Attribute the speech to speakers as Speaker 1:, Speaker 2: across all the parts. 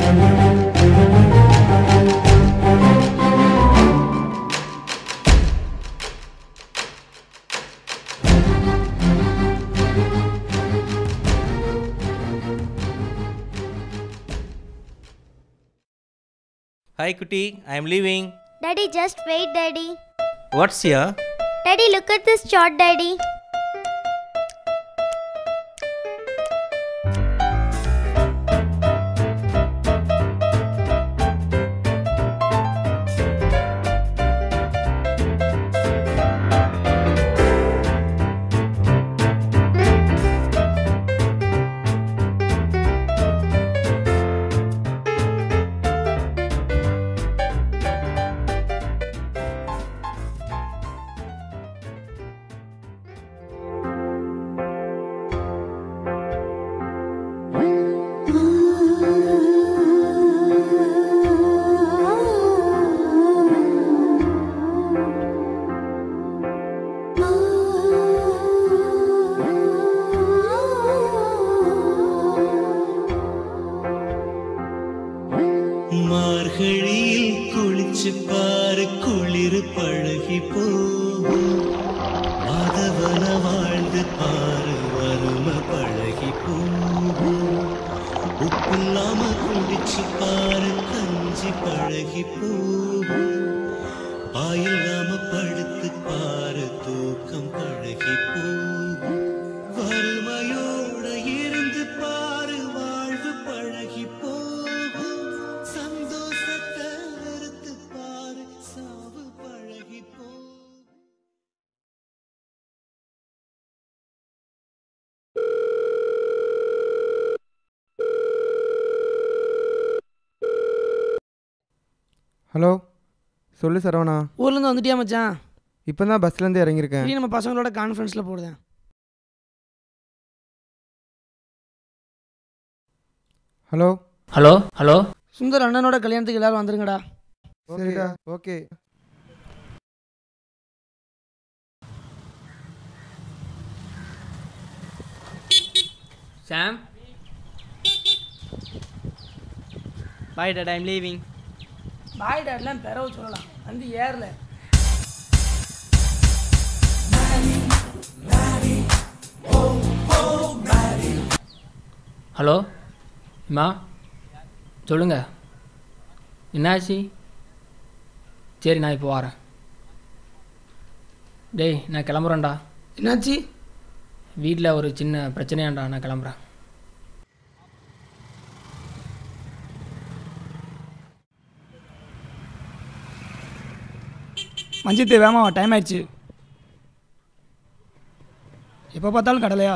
Speaker 1: Hi, Kuti. I am leaving.
Speaker 2: Daddy, just wait, Daddy.
Speaker 1: What's here?
Speaker 2: Daddy, look at this chart, Daddy.
Speaker 3: மார்கழியில் குளிச்சு பாரு குளிர் பழகி போகும் மாதவன வாழ்ந்து பாரு வறுமை பழகி போகும் உப்பில்லாம குடிச்சு பாரு கஞ்சி பழகி போகும் பாயில்லாம படுத்து பாரு தூக்கம் பழகி போகும் வறுமையோட இருந்து பாரு வாழ்வு பழகி போகும் சந்தோஷத்தை வெறுத்து பாரு சாவு பழகி போகும்
Speaker 4: ஹலோ சொல்லு சரவணா
Speaker 5: ஊர்லேருந்து வந்துட்டியா மச்சான்
Speaker 4: இப்போ தான் பஸ்லேருந்து இறங்கியிருக்கேன்
Speaker 5: இப்படி நம்ம பசங்களோட கான்ஃபரன்ஸில் போடுதேன்
Speaker 4: ஹலோ
Speaker 6: ஹலோ ஹலோ
Speaker 5: சுந்தர் அண்ணனோட கல்யாணத்துக்கு எல்லாரும் வந்துருங்கடா
Speaker 4: சரிடா okay
Speaker 6: Sam
Speaker 7: Bye, Dad. I'm leaving.
Speaker 5: Bye டேட்லாம் பெறவு சொல்லலாம் வந்து ஏறல
Speaker 6: ஹலோ அம்மா சொல்லுங்க என்னாச்சு சரி நான் இப்போ வரேன் டேய் நான் கிளம்புறேன்டா
Speaker 5: என்னாச்சு
Speaker 6: வீட்டில் ஒரு சின்ன பிரச்சனையாண்டா நான் கிளம்புறேன்
Speaker 5: மஞ்சித்து வேமா டைம் ஆயிடுச்சு எப்போ பார்த்தாலும் கடலையா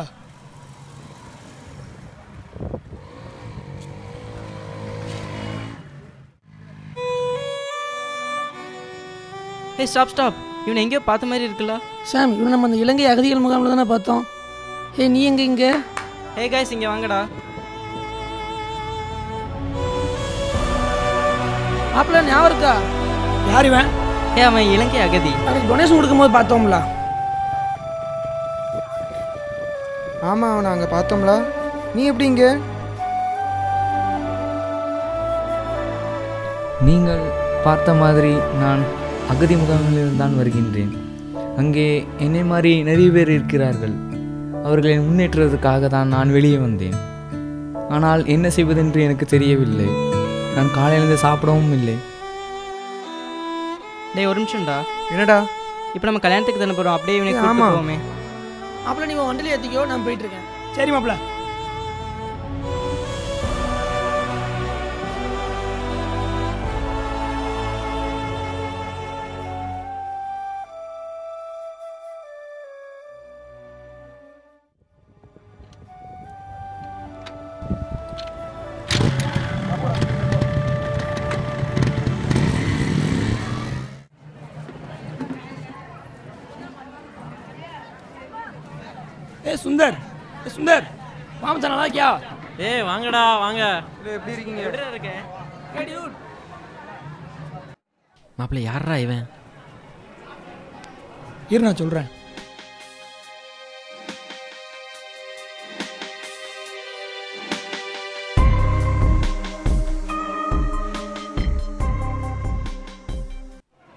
Speaker 7: Hey, stop, stop. இவனை எங்கேயோ பார்த்த மாதிரி இருக்குல்ல
Speaker 5: சாம் இவன் நம்ம அந்த இலங்கை அகதிகள் முகாமில் தானே பார்த்தோம் ஏய் நீ எங்கே இங்கே
Speaker 7: ஹே guys இங்கே வாங்கடா
Speaker 5: மாப்பிள்ள ஞாபகம் இருக்கா யார் இவன்
Speaker 7: ஏ அவன் இலங்கை அகதி
Speaker 5: அதுக்கு டொனேஷன் கொடுக்கும்போது பார்த்தோம்ல
Speaker 4: ஆமாம் அவனை அங்கே பார்த்தோம்ல நீ எப்படி இங்கே
Speaker 8: நீங்கள் பார்த்த மாதிரி நான் அகதி முகாமிலிருந்து தான் வருகின்றேன் அங்கே என்னை மாதிரி நிறைய பேர் இருக்கிறார்கள் அவர்களை முன்னேற்றுவதற்காக தான் நான் வெளியே வந்தேன் ஆனால் என்ன செய்வதென்று எனக்கு தெரியவில்லை நான் காலையிலிருந்து சாப்பிடவும் இல்லை
Speaker 7: டேய் ஒரு நிமிஷம்டா
Speaker 4: என்னடா
Speaker 7: இப்போ நம்ம கல்யாணத்துக்கு தானே போகிறோம் அப்படியே இவனை
Speaker 4: ஏய்,
Speaker 7: கூப்பிட்டு
Speaker 4: ஆமா.
Speaker 7: போவோமே
Speaker 5: மாப்பிள்ள நீ உன் வண்டியில் ஏற்றிக்கோ நான் போயிட்டு இருக்கேன் சரி மாப்பிள்ள ஏ சுந்தர் ஏ சுந்தர் மாமச்சா நல்லா இருக்கியா
Speaker 7: ஏய் வாங்கடா வாங்க
Speaker 4: எப்படி இருக்கீங்க
Speaker 7: எப்படிடா இருக்கேன்
Speaker 9: மாப்பிள்ளை யாரா இவன்
Speaker 5: இரு நான் சொல்கிறேன்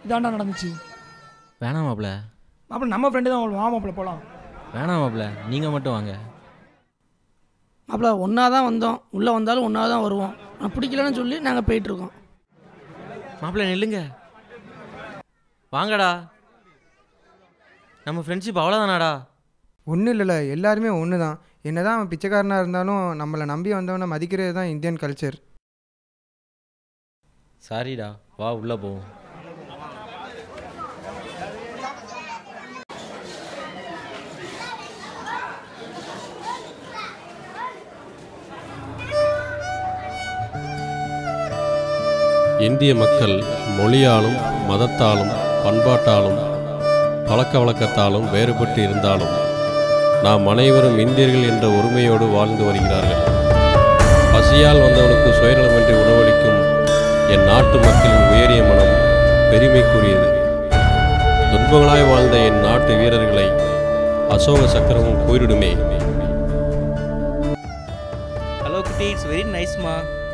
Speaker 5: இதாண்டா நடந்துச்சு
Speaker 9: வேணாம் மாப்பிள்ள
Speaker 5: மாப்பிள்ள நம்ம ஃப்ரெண்டு தான் வா மாப்பிள்ள போகலாம்
Speaker 9: வேணாம் மாப்பிள்ள நீங்கள் மட்டும் வாங்க
Speaker 5: மாப்பிள்ள ஒன்றா தான் வந்தோம் உள்ளே வந்தாலும் ஒன்றா தான் வருவோம் நான் பிடிக்கலன்னு சொல்லி நாங்கள் போயிட்டுருக்கோம்
Speaker 9: மாப்பிள்ள நில்லுங்க வாங்கடா நம்ம ஃப்ரெண்ட்ஷிப் அவ்வளோதானாடா
Speaker 4: ஒன்றும் இல்லைல்ல எல்லாருமே ஒன்று தான் என்ன தான் அவன் பிச்சைக்காரனாக இருந்தாலும் நம்மளை நம்பி வந்தவனை மதிக்கிறது தான் இந்தியன் கல்ச்சர்
Speaker 9: சாரிடா வா உள்ளே போவோம்
Speaker 10: இந்திய மக்கள் மொழியாலும் மதத்தாலும் பண்பாட்டாலும் பழக்க வழக்கத்தாலும் வேறுபட்டு இருந்தாலும் நாம் அனைவரும் இந்தியர்கள் என்ற ஒருமையோடு வாழ்ந்து வருகிறார்கள் பசியால் வந்தவனுக்கு சுயநலமின்றி உணவளிக்கும் என் நாட்டு மக்களின் உயரிய மனம் பெருமைக்குரியது துன்பங்களாய் வாழ்ந்த என் நாட்டு வீரர்களை அசோக சக்கரமும் கூறிடுமே
Speaker 1: Hello, kitty. It's very nice, ma.